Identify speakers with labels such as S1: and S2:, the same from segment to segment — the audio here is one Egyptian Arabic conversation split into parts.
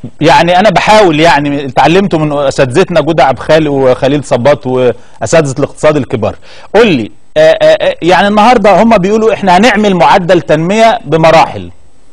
S1: يعني انا بحاول يعني اتعلمته من اساتذتنا جدع بخالي وخليل صباط واساتذه الاقتصاد الكبار قول لي آآ آآ يعني النهارده هم بيقولوا احنا هنعمل معدل تنميه بمراحل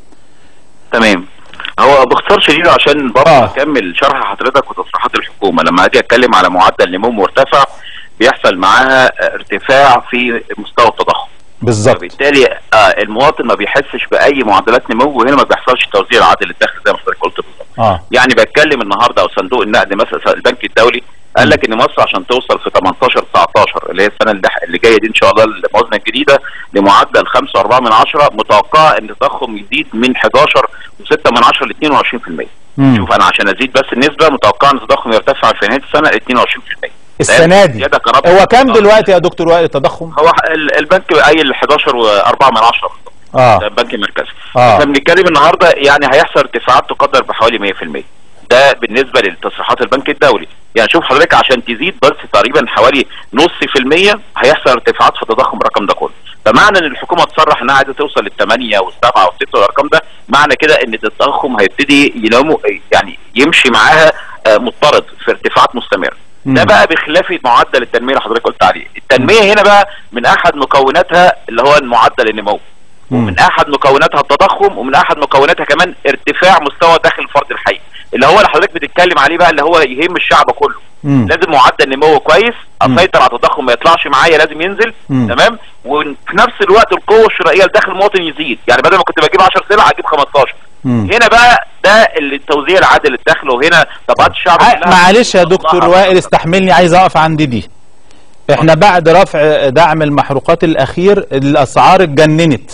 S2: تمام هو باختصار شديد عشان برضه
S1: آه.
S2: اكمل شرح حضرتك وتصريحات الحكومه لما اجي اتكلم على معدل نمو مرتفع بيحصل معاها ارتفاع في مستوى التضخم
S1: بالظبط
S2: وبالتالي آه المواطن ما بيحسش باي معدلات نمو وهنا ما بيحصلش توزيع عادل للدخل زي ما حضرتك قلت بالظبط
S1: اه
S2: يعني بتكلم النهارده او صندوق النقد مثلا البنك الدولي قال لك ان مصر عشان توصل في 18 19 اللي هي السنه اللي, اللي جايه دي ان شاء الله الموازنه الجديده لمعدل 5.4 من 10 متوقعه ان التضخم يزيد من 11 و6 من 10 ل 22%
S1: مم.
S2: شوف انا عشان ازيد بس النسبه متوقع ان التضخم يرتفع في نهايه السنه ل 22%
S1: السنه دي
S2: زيادة كرب-
S1: هو كام
S2: آه.
S1: دلوقتي يا دكتور وائل التضخم
S2: هو ال- البنك قايل 11 و4 من 10
S1: اه
S2: ده البنك المركزي
S1: آه.
S2: احنا بنتكلم النهارده يعني هيحصل ارتفاعات تقدر بحوالي 100% ده بالنسبه لتصريحات البنك الدولي يعني شوف حضرتك عشان تزيد بس تقريبا حوالي نص في المية هيحصل ارتفاعات في تضخم الرقم ده كله فمعنى ان الحكومه تصرح انها عايزه توصل للثمانية والسبعة والستة والارقام ده معنى كده ان التضخم هيبتدي ينمو يعني يمشي معاها آه، مضطرد في ارتفاعات مستمره ده
S1: مم.
S2: بقى بخلاف معدل التنميه اللي حضرتك قلت عليه التنميه هنا بقى من احد مكوناتها اللي هو معدل النمو
S1: مم.
S2: ومن احد مكوناتها التضخم ومن احد مكوناتها كمان ارتفاع مستوى دخل الفرد الحي اللي هو اللي حضرتك بتتكلم عليه بقى اللي هو يهم الشعب كله
S1: مم.
S2: لازم معدل نمو كويس اسيطر على التضخم ما يطلعش معايا لازم ينزل
S1: مم.
S2: تمام وفي نفس الوقت القوه الشرائيه لداخل المواطن يزيد يعني بدل ما كنت بجيب 10 سلع اجيب 15
S1: مم.
S2: هنا بقى ده اللي التوزيع العادل للدخل وهنا طبقات الشعب
S1: ع-
S2: كلها
S1: معلش يا دكتور
S2: الله
S1: وائل استحملني عايز اقف عند دي احنا بعد رفع دعم المحروقات الاخير الاسعار اتجننت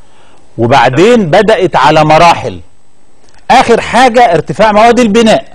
S1: وبعدين بدأت على مراحل اخر حاجة ارتفاع مواد البناء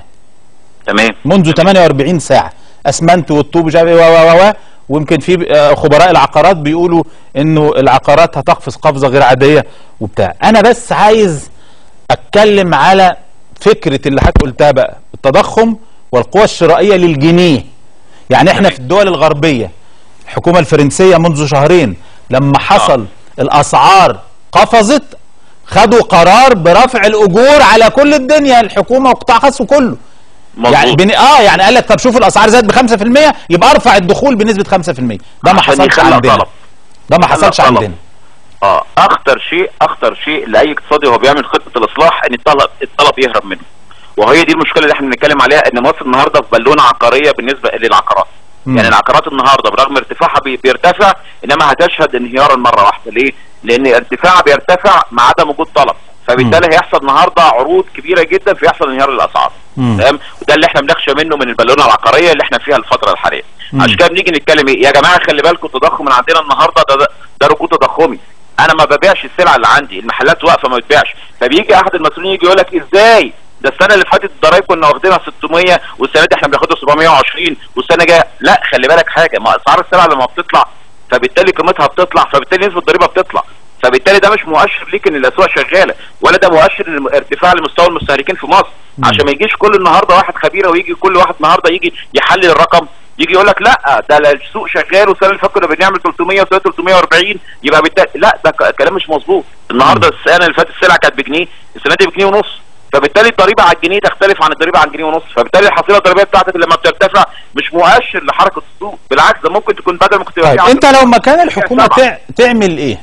S2: تمام
S1: منذ 48 ساعة اسمنت والطوب ومش عارف ايه و و و ويمكن في آه، خبراء العقارات بيقولوا انه العقارات هتقفز قفزة غير عادية وبتاع انا بس عايز اتكلم على فكرة اللي حضرتك قلتها بقى التضخم والقوة الشرائية للجنيه يعني احنا في الدول الغربية الحكومة الفرنسية منذ شهرين لما حصل الاسعار قفزت خدوا قرار برفع الاجور على كل الدنيا الحكومة وقطاع خاص وكله يعني
S2: مظبوط
S1: بن... اه يعني قال لك طب شوف الاسعار زادت ب 5% يبقى ارفع الدخول بنسبه 5% ده ما
S2: عشان
S1: حصلش
S2: يخلق
S1: عندنا
S2: طلب.
S1: ده ما
S2: يخلق
S1: حصلش
S2: طلب.
S1: عندنا
S2: اه اخطر شيء اخطر شيء لاي اقتصادي وهو بيعمل خطه الاصلاح ان الطلب الطلب يهرب منه وهي دي المشكله اللي احنا بنتكلم عليها ان مصر النهارده في بالونه عقاريه بالنسبه للعقارات
S1: مم.
S2: يعني العقارات النهارده برغم ارتفاعها بي- بيرتفع انما هتشهد انهيارا مره واحده ليه؟ لان ارتفاعها بيرتفع مع عدم وجود طلب فبالتالي هيحصل النهارده عروض كبيره جدا فيحصل انهيار للاسعار
S1: مم.
S2: تمام وده اللي احنا بنخشى منه من البالونه العقاريه اللي احنا فيها الفتره الحاليه
S1: مم.
S2: عشان كده بنيجي نتكلم ايه يا جماعه خلي بالكم التضخم من عندنا النهارده ده, ده, ده ركود تضخمي انا ما ببيعش السلعه اللي عندي المحلات واقفه ما بتبيعش فبيجي احد المسؤولين يجي يقول لك ازاي ده السنه اللي فاتت الضرايب كنا واخدينها 600 والسنه دي احنا بناخدها 720 والسنه الجايه لا خلي بالك حاجه ما اسعار السلع لما بتطلع فبالتالي قيمتها بتطلع فبالتالي نسبه الضريبه بتطلع فبالتالي ده مش مؤشر ليك ان الاسواق شغاله ولا ده مؤشر لارتفاع لمستوى المستهلكين في مصر عشان ما يجيش كل النهارده واحد خبيره ويجي كل واحد النهارده يجي يحلل الرقم يجي يقول لك لا ده لا السوق شغال والسنه اللي فاتت كنا بنعمل 300 وسنه 340 يبقى بالتالي لا ده ك- كلام مش مظبوط النهارده السنه اللي فاتت السلعه كانت بجنيه السنه دي بجنيه ونص فبالتالي الضريبه على الجنيه تختلف عن الضريبه عن جنيه ونص فبالتالي الحصيله الضريبيه بتاعتك لما بترتفع مش مؤشر لحركه السوق بالعكس ده ممكن تكون بدل ما كنت
S1: طيب
S2: ببيع
S1: انت لو مكان الحكومه
S2: سبعة.
S1: تع... تعمل ايه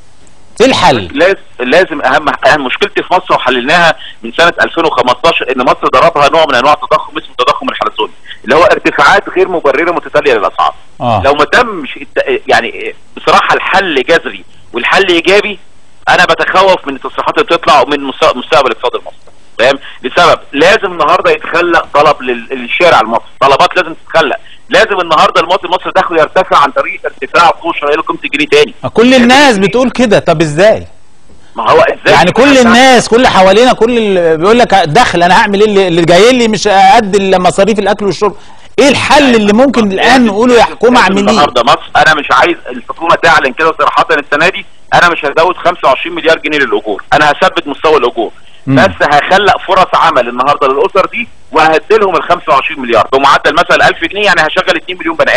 S1: ايه الحل
S2: لازم لازم اهم اهم مشكلتي في مصر وحللناها من سنه 2015 ان مصر ضربها نوع من انواع التضخم اسمه التضخم الحلزوني اللي هو ارتفاعات غير مبرره متتاليه للاسعار
S1: آه.
S2: لو ما تمش الت- يعني بصراحه الحل جذري والحل ايجابي انا بتخوف من التصريحات اللي بتطلع ومن مست- مستقبل الاقتصاد المصري فاهم لسبب لازم النهارده يتخلق طلب لل- للشارع المصري طلبات لازم تتخلق لازم النهارده المواطن المصري دخله يرتفع عن طريق ارتفاع قوه شرائيه لقيمه الجنيه تاني
S1: كل الناس بتقول كده طب ازاي
S2: ما هو ازاي
S1: يعني كل الناس كل حوالينا كل اللي بيقول لك دخل انا هعمل ايه اللي- اللي جاي لي مش قد مصاريف الاكل والشرب ايه الحل اللي ممكن الان نقوله يا حكومه
S2: لازم
S1: اعمليه
S2: النهارده مصر انا مش عايز الحكومه تعلن كده صراحه السنه دي انا مش هزود 25 مليار جنيه للاجور انا هثبت مستوى الاجور
S1: مم.
S2: بس هخلق فرص عمل النهارده للاسر دي وهديلهم ال 25 مليار بمعدل مثلا 1000 جنيه يعني هشغل 2 مليون بني ادم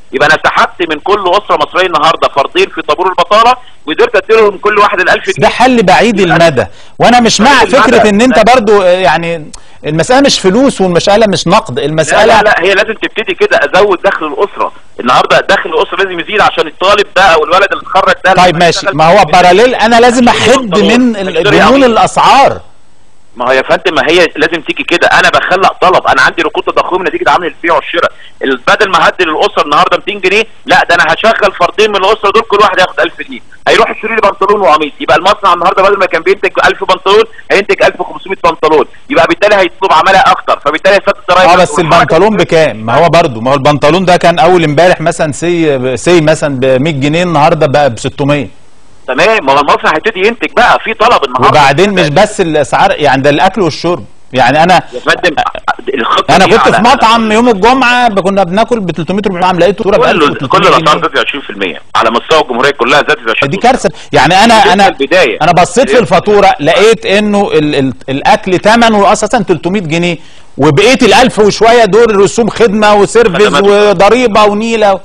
S2: يبقى انا سحبت من كل اسره مصريه النهارده فردين في طابور البطاله وقدرت اديلهم كل واحد ال 1000
S1: ده
S2: جنيه
S1: حل بعيد المدى وانا مش مع
S2: بعيد المدى.
S1: فكره ان انت
S2: لا.
S1: برضو آه، يعني المساله مش فلوس والمساله مش نقد
S2: لا
S1: المساله
S2: لا لا هي لازم تبتدي كده ازود دخل الاسره النهارده دخل الاسره لازم يزيد عشان الطالب ده او الولد اللي اتخرج ده
S1: طيب
S2: لما
S1: ماشي
S2: يشتغل
S1: ما هو
S2: في-
S1: باراليل انا لازم
S2: هيشتري
S1: احد
S2: بنطلون،
S1: من
S2: هيشتري
S1: جنون
S2: قميص.
S1: الاسعار
S2: ما هو يا فندم ما هي لازم تيجي كده انا بخلق طلب انا عندي ركود تضخم نتيجه عامل البيع والشراء ال- بدل ما هدي للاسره النهارده 200 جنيه لا ده انا هشغل فردين من الاسره دول كل واحد ياخد 1000 جنيه هيروح يشتري لي بنطلون وقميص يبقى المصنع النهارده بدل ما كان بينتج 1000 بنطلون هينتج 1500 بنطلون يبقى بالتالي هيطلب عماله اكتر فبالتالي هيسدد الضرايب
S1: اه بس
S2: والحركة
S1: البنطلون
S2: دي-
S1: بكام ما هو برضو ما هو البنطلون ده كان اول امبارح مثلا سي سي مثلا ب 100 جنيه النهارده بقى ب 600
S2: تمام ما هو المصنع هيبتدي ينتج بقى في طلب النهارده
S1: وبعدين مش بس الاسعار يعني ده الاكل والشرب يعني انا
S2: يا فندم الخطه
S1: انا
S2: دي
S1: كنت
S2: على-
S1: في مطعم يوم الجمعه ب- كنا بناكل ب 300 400 عام لقيته صوره ب
S2: كل
S1: 1300
S2: كل الاسعار
S1: جنيه.
S2: زادت 20% على مستوى الجمهوريه كلها زادت 20%
S1: دي كارثه يعني انا
S2: دي
S1: انا
S2: البداية.
S1: انا بصيت في الفاتوره لقيت انه ال ال الاكل ثمنه اساسا 300 جنيه وبقيه ال1000 وشويه دول رسوم خدمه وسيرفيس
S2: خدمات.
S1: وضريبه ونيله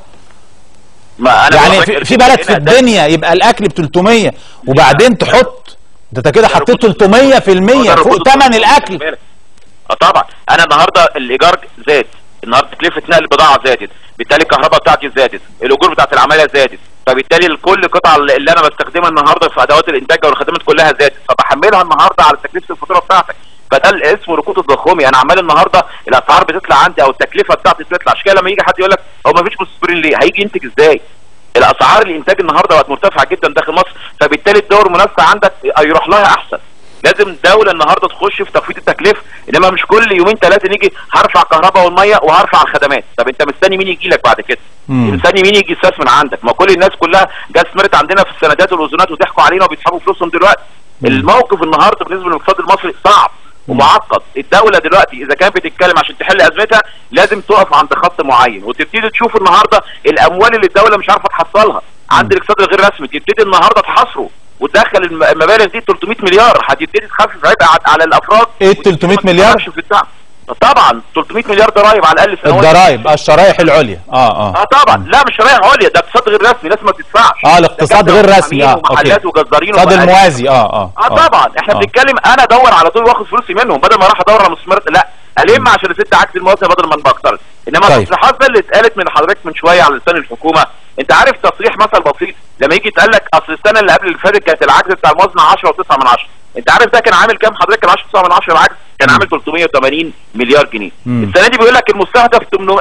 S2: ما انا
S1: يعني
S2: بقول
S1: في,
S2: لك
S1: في بلد في
S2: هنا ده-
S1: الدنيا يبقى الاكل ب 300 وبعدين تحط ده انت كده حطيت
S2: هو
S1: 300%
S2: ده
S1: فوق
S2: ركود
S1: ثمن
S2: الضغط.
S1: الاكل
S2: اه طبعا انا النهارده الايجار زاد النهارده تكلفه نقل البضاعه زادت بالتالي الكهرباء بتاعتي زادت الاجور بتاعت العماله زادت فبالتالي كل قطع اللي انا بستخدمها النهارده في ادوات الانتاج والخدمات كلها زادت فبحملها النهارده على تكلفه الفاتوره بتاعتك فده اللي اسمه ركود التضخمي انا عمال النهارده الاسعار بتطلع عندي او التكلفه بتاعتي بتطلع عشان كده لما يجي حد يقول لك هو ما فيش مستثمرين ليه هيجي ينتج ازاي الاسعار الانتاج النهارده بقت مرتفعه جدا داخل مصر فبالتالي الدور المنافسه عندك يروح لها احسن لازم الدوله النهارده تخش في تخفيض التكلفه انما مش كل يومين ثلاثه نيجي هرفع كهرباء والميه وهرفع الخدمات طب انت مستني مين يجي لك بعد كده
S1: مم.
S2: مستني مين يجي يستثمر عندك ما كل الناس كلها جت استثمرت عندنا في السندات والاذونات وضحكوا علينا وبيسحبوا فلوسهم دلوقتي الموقف النهارده بالنسبه للاقتصاد المصري صعب ومعقد الدوله دلوقتي اذا كانت بتتكلم عشان تحل ازمتها لازم تقف عند خط معين وتبتدي تشوف النهارده الاموال اللي الدوله مش عارفه تحصلها عند الاقتصاد الغير رسمي تبتدي النهارده تحاصره وتدخل الم- المبالغ دي 300 مليار هتبتدي تخفف عبء ع- على الافراد
S1: ايه ال 300 مليار؟
S2: وتتحركش في الدعم. طبعا 300 مليار ضرائب على الاقل سنوات
S1: الضرايب الشرايح العليا اه
S2: اه
S1: اه
S2: طبعا لا مش شرايح عليا ده اقتصاد غير رسمي ناس ما بتدفعش
S1: اه الاقتصاد
S2: ده
S1: غير
S2: كابتن
S1: رسمي
S2: ومحامين
S1: اه
S2: ومحلات
S1: اوكي
S2: وجزارين
S1: الاقتصاد
S2: ومقاولين.
S1: الموازي اه اه
S2: اه طبعا احنا
S1: آه.
S2: بنتكلم انا ادور على طول واخد فلوسي منهم بدل ما اروح ادور على مستثمرات لا الم عشان اسد عكس المواطن بدل ما بقترض انما
S1: طيب.
S2: التصريحات بقى اللي اتقالت من حضرتك من شويه على لسان الحكومه انت عارف تصريح مثل بسيط لما يجي يتقال لك اصل السنه اللي قبل اللي فاتت كانت العجز بتاع الموازنه 10 و9 من 10 انت عارف ده كان عامل كام حضرتك ال 10 9 من 10 العجز كان عامل 380 مليار جنيه
S1: مم.
S2: السنه دي بيقول لك المستهدف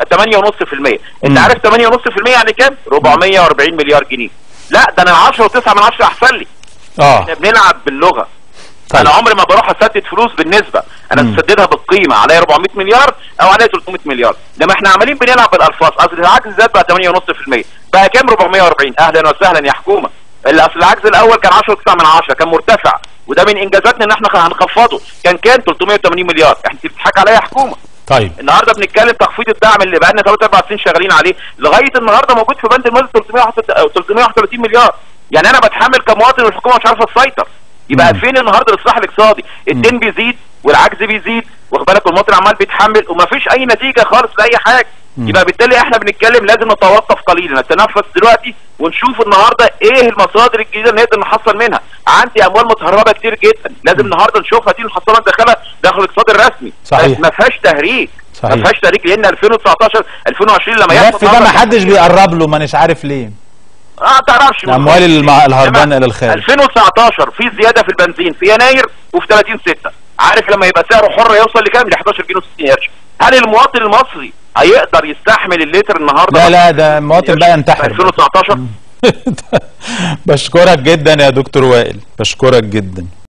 S2: 8.5% انت عارف 8.5% يعني كام 440 مليار جنيه لا ده انا 10 و9 من 10 احسن لي
S1: اه
S2: احنا بنلعب باللغه
S1: طيب.
S2: انا عمري ما بروح اسدد فلوس بالنسبه انا
S1: مم.
S2: بسددها بالقيمه عليا 400 مليار او عليا 300 مليار لما احنا عمالين بنلعب بالالفاظ اصل العجز زاد بقى 8.5% بقى كام 440 اهلا وسهلا يا حكومه اللي اصل العجز الاول كان 10 9 من 10 كان مرتفع وده من انجازاتنا ان احنا هنخفضه كان كام 380 مليار احنا بتضحك عليا يا حكومه
S1: طيب
S2: النهارده بنتكلم تخفيض الدعم اللي بقى لنا 3 4 سنين شغالين عليه لغايه النهارده موجود في بند المال 331 مليار يعني انا بتحمل كمواطن والحكومه مش عارفه تسيطر يبقى
S1: مم.
S2: فين النهارده الاصلاح الاقتصادي الدين بيزيد والعجز بيزيد واخد بالك والمواطن عمال بيتحمل ومفيش اي نتيجه خالص لاي حاجه
S1: مم.
S2: يبقى بالتالي احنا بنتكلم لازم نتوقف قليلا نتنفس دلوقتي ونشوف النهارده ايه المصادر الجديده اللي نقدر نحصل منها عندي اموال متهربه كتير جدا لازم النهارده نشوفها دي نحصلها ندخلها داخل الاقتصاد الرسمي
S1: صحيح.
S2: بس ما فيهاش تهريج
S1: صحيح.
S2: ما فيهاش تهريج لان 2019 2020 لما
S1: الملف ده ما
S2: النهاردة-
S1: حدش بيقرب له مانيش عارف ليه
S2: اه تعرفش
S1: الاموال الم- الهربانه
S2: إنما
S1: الى الخارج
S2: 2019 في زياده في البنزين في يناير وفي 30 6 عارف لما يبقى سعره حر يوصل لكام ل 11 جنيه و60 قرش هل المواطن المصري هيقدر يستحمل اللتر النهارده
S1: لا لا ده المواطن بقى
S2: في
S1: ينتحر
S2: 2019
S1: بشكرك جدا يا دكتور وائل بشكرك جدا